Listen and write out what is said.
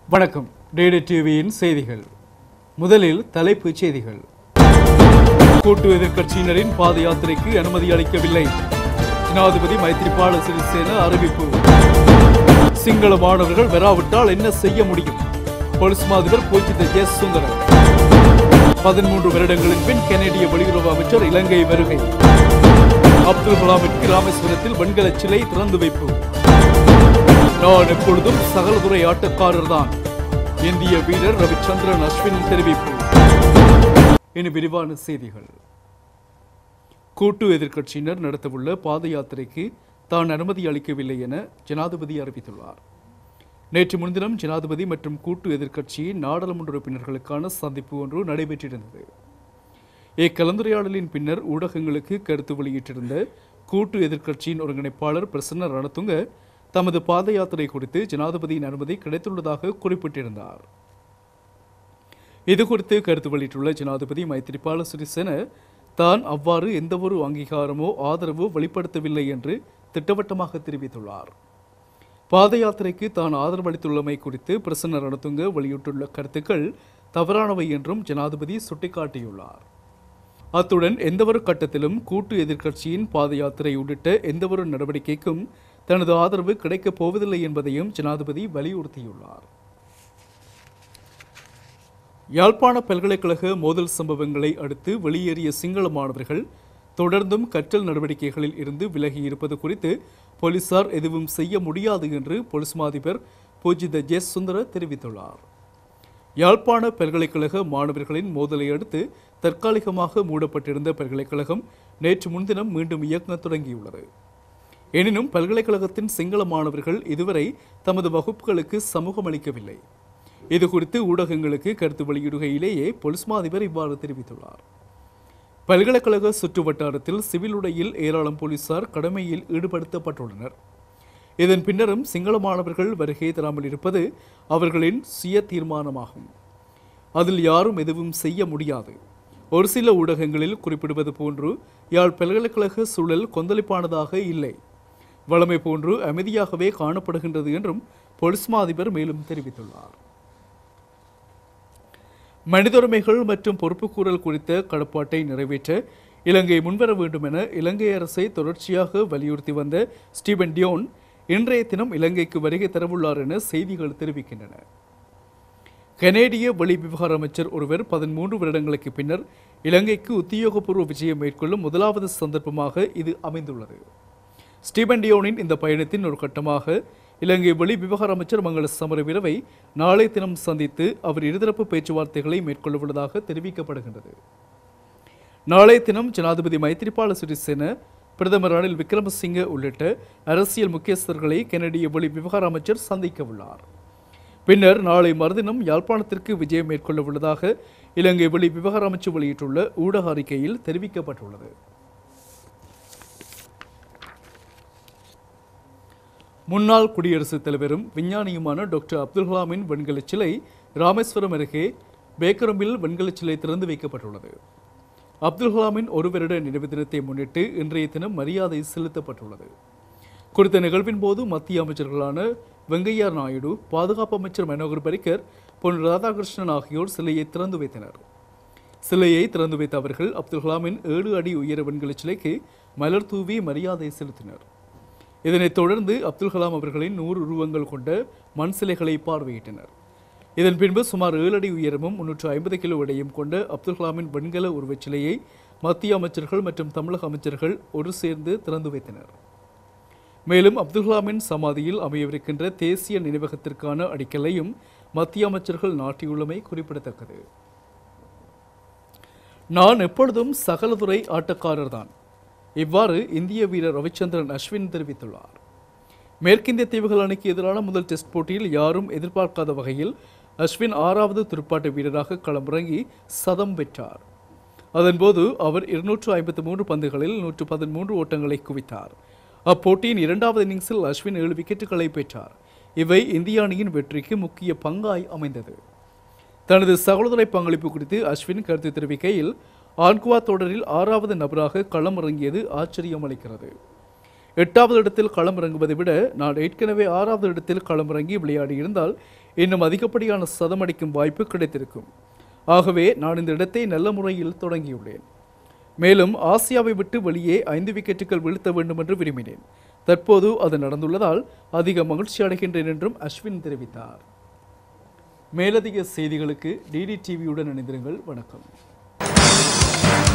வணக்கம் டேடே டிவியின் செய்திகள் முதலில் தலைப்புச் செய்திகள் கூட்டு எதிர்க்கட்சியினரின் பாத யாத்திரைக்கு அனுமதி அளிக்கவில்லை ஜனாதிபதி மைத்ரிபால சிறிசேன அறிவிப்பு சிங்கள மாணவர்கள் வராவிட்டால் என்ன செய்ய முடியும் போலீஸ் மாதிபர் பூஜித ஜெஸ் சுந்தரம் பதிமூன்று வருடங்களின் பின் கனேடிய வெளியுறவு அமைச்சர் இலங்கை வருகை அப்துல் கலாமிற்கு ராமேஸ்வரத்தில் வெண்கல சிலை திறந்து வைப்பு நான் எப்பொழுதும் சகலதுறை ஆட்டக்காரர் தான் இந்திய வீரர் ரவிச்சந்திரன் அஸ்வின் தெரிவிப்பு இனி விரிவான செய்திகள் கூட்டு எதிர்க்கட்சியினர் நடத்தவுள்ள பாத யாத்திரைக்கு தான் அனுமதி அளிக்கவில்லை என ஜனாதிபதி அறிவித்துள்ளார் நேற்று முன்தினம் ஜனாதிபதி மற்றும் கூட்டு எதிர்க்கட்சியின் நாடாளுமன்ற உறுப்பினர்களுக்கான சந்திப்பு ஒன்று நடைபெற்றிருந்தது இக்கலந்துரையாடலின் பின்னர் ஊடகங்களுக்கு கருத்து வெளியிட்டிருந்த கூட்டு எதிர்க்கட்சியின் ஒருங்கிணைப்பாளர் பிரசன்ன ரணதுங்க தமது பாத யாத்திரை குறித்து ஜனாதிபதியின் அனுமதி கிடைத்துள்ளதாக குறிப்பிட்டிருந்தார் இது குறித்து கருத்து வெளியிட்டுள்ள ஜனாதிபதி மைத்திரிபால சிறிசேன தான் அவ்வாறு எந்தவொரு அங்கீகாரமோ ஆதரவோ வெளிப்படுத்தவில்லை என்று திட்டவட்டமாக தெரிவித்துள்ளார் பாத யாத்திரைக்கு தான் ஆதரவளித்துள்ளமை குறித்து பிரசன்ன ரணதுங்க வெளியிட்டுள்ள கருத்துக்கள் தவறானவை என்றும் ஜனாதிபதி சுட்டிக்காட்டியுள்ளார் அத்துடன் எந்தவொரு கட்டத்திலும் கூட்டு எதிர்க்கட்சியின் பாத யாத்திரை உள்ளிட்ட எந்தவொரு நடவடிக்கைக்கும் தனது ஆதரவு கிடைக்கப் போவதில்லை என்பதையும் ஜனாதிபதி வலியுறுத்தியுள்ளார் யாழ்ப்பாண பல்கலைக்கழக மோதல் சம்பவங்களை அடுத்து வெளியேறிய சிங்கள மாணவர்கள் தொடர்ந்தும் கற்றல் நடவடிக்கைகளில் இருந்து விலகி இருப்பது குறித்து போலீசார் எதுவும் செய்ய முடியாது என்று போலீஸ் மாதிபர் பூஜித ஜெஸ் சுந்தர தெரிவித்துள்ளார் யாழ்ப்பாண பல்கலைக்கழக மாணவர்களின் மோதலை அடுத்து தற்காலிகமாக மூடப்பட்டிருந்த பல்கலைக்கழகம் நேற்று முன்தினம் மீண்டும் இயங்க தொடங்கியுள்ளது எனினும் பல்கலைக்கழகத்தின் சிங்கள மாணவர்கள் இதுவரை தமது வகுப்புகளுக்கு சமூகம் அளிக்கவில்லை இது குறித்து ஊடகங்களுக்கு கருத்து வெளியிடுகையிலேயே போலீஸ் மாதிபர் இவ்வாறு தெரிவித்துள்ளார் பல்கலைக்கழக சுற்று வட்டாரத்தில் சிவில் உடையில் ஏராளம் போலீசார் கடமையில் ஈடுபடுத்தப்பட்டுள்ளனர் இதன் பின்னரும் சிங்கள மாணவர்கள் வருகை தராமல் இருப்பது அவர்களின் சுய தீர்மானமாகும் அதில் யாரும் எதுவும் செய்ய முடியாது ஒரு சில ஊடகங்களில் குறிப்பிடுவது போன்று யாழ் பல்கலைக்கழக சூழல் கொந்தளிப்பானதாக இல்லை வளமை போன்று அமைதியாகவே காணப்படுகின்றது என்றும் போலீஸ் மாதிபர் மேலும் தெரிவித்துள்ளார் மனித உரிமைகள் மற்றும் பொறுப்புக்கூறல் குறித்த கடப்பாட்டை நிறைவேற்ற இலங்கை முன்வர வேண்டும் என இலங்கை அரசை தொடர்ச்சியாக வலியுறுத்தி வந்த ஸ்டீபன் டியோன் இன்றைய தினம் இலங்கைக்கு வருகை தரவுள்ளார் என செய்திகள் தெரிவிக்கின்றன கனேடிய வெளிவிவகார அமைச்சர் ஒருவர் பதிமூன்று வருடங்களுக்கு பின்னர் இலங்கைக்கு உத்தியோகபூர்வ விஜயம் மேற்கொள்ளும் முதலாவது சந்தர்ப்பமாக இது அமைந்துள்ளது ஸ்டீபன் டியோனின் இந்த பயணத்தின் ஒரு கட்டமாக இலங்கை வெளி விவகார அமைச்சர் மங்கள சமரவீரவை நாளை தினம் சந்தித்து அவர் இருதரப்பு பேச்சுவார்த்தைகளை மேற்கொள்ளவுள்ளதாக தெரிவிக்கப்படுகின்றது நாளை தினம் ஜனாதிபதி மைத்திரிபால சிறிசேன பிரதமர் ரணில் விக்ரமசிங்க உள்ளிட்ட அரசியல் முக்கியஸ்தர்களை கனடிய வெளி விவகார அமைச்சர் சந்திக்க உள்ளார் பின்னர் நாளை மறுதினம் யாழ்ப்பாணத்திற்கு விஜயம் மேற்கொள்ள உள்ளதாக இலங்கை வெளி விவகார அமைச்சு வெளியிட்டுள்ள ஊடக அறிக்கையில் தெரிவிக்கப்பட்டுள்ளது முன்னாள் குடியரசுத் தலைவரும் விஞ்ஞானியுமான டாக்டர் அப்துல் கலாமின் வெண்கலச் சிலை ராமேஸ்வரம் அருகே பேக்கரம்பில் வெண்கலச் சிலை திறந்து வைக்கப்பட்டுள்ளது அப்துல் கலாமின் ஒரு வருட நினைவு தினத்தை முன்னிட்டு இன்றைய தினம் மரியாதை செலுத்தப்பட்டுள்ளது குறித்த நிகழ்வின் போது மத்திய அமைச்சர்களான வெங்கையா நாயுடு பாதுகாப்பு அமைச்சர் மனோகர் பரிக்கர் பொன் ராதாகிருஷ்ணன் ஆகியோர் சிலையை திறந்து வைத்தனர் சிலையை திறந்து வைத்த அவர்கள் அப்துல் கலாமின் ஏழு அடி உயர வெண்கலச் சிலைக்கு மலர் தூவி மரியாதை செலுத்தினர் இதனைத் தொடர்ந்து அப்துல் கலாம் அவர்களின் நூறு உருவங்கள் கொண்ட மண் சிலைகளை பார்வையிட்டனர் இதன் பின்பு சுமார் ஏழு அடி உயரமும் முன்னூற்று ஐம்பது கிலோ எடையும் கொண்ட அப்துல் கலாமின் வெண்கல உருவச் சிலையை மத்திய அமைச்சர்கள் மற்றும் தமிழக அமைச்சர்கள் ஒரு சேர்ந்து திறந்து வைத்தனர் மேலும் அப்துல் கலாமின் சமாதியில் அமையவிருக்கின்ற தேசிய நினைவகத்திற்கான அடிக்கலையும் மத்திய அமைச்சர்கள் நாட்டியுள்ளமை குறிப்பிடத்தக்கது நான் எப்பொழுதும் சகலதுறை ஆட்டக்காரர்தான் இவ்வாறு இந்திய வீரர் ரவிச்சந்திரன் அஸ்வின் தெரிவித்துள்ளார் மேற்கிந்திய தீவுகள் அணிக்கு எதிரான முதல் டெஸ்ட் போட்டியில் யாரும் எதிர்பார்க்காத வகையில் அஸ்வின் ஆறாவது துடுப்பாட்ட வீரராக களமிறங்கி சதம் வென்றார் அதன்போது அவர் இருநூற்று ஐம்பத்து மூன்று பந்துகளில் நூற்று பதிமூன்று ஓட்டங்களை குவித்தார் அப்போட்டியின் இரண்டாவது இன்னிங்ஸில் அஸ்வின் ஏழு விக்கெட்டுகளை பெற்றார் இவை இந்திய அணியின் வெற்றிக்கு முக்கிய பங்காய் அமைந்தது தனது சகோதர பங்களிப்பு குறித்து அஸ்வின் கருத்து தெரிவிக்கையில் ஆன்குவா தொடரில் ஆறாவது நபராக களமிறங்கியது ஆச்சரியம் அளிக்கிறது எட்டாவது இடத்தில் களமிறங்குவதை விட நான் ஏற்கனவே ஆறாவது இடத்தில் களமிறங்கி விளையாடியிருந்தால் இன்னும் அதிகப்படியான சதமடிக்கும் வாய்ப்பு கிடைத்திருக்கும் ஆகவே நான் இந்த இடத்தை நல்ல முறையில் தொடங்கியுள்ளேன் மேலும் ஆசியாவை விட்டு வெளியே ஐந்து விக்கெட்டுகள் வீழ்த்த வேண்டும் என்று விரும்பினேன் தற்போது அது நடந்துள்ளதால் அதிக மகிழ்ச்சி அடைகின்றேன் என்றும் அஸ்வின் தெரிவித்தார் மேலதிக செய்திகளுக்கு டிடி டிவியுடன் இணைந்திருங்கள் வணக்கம்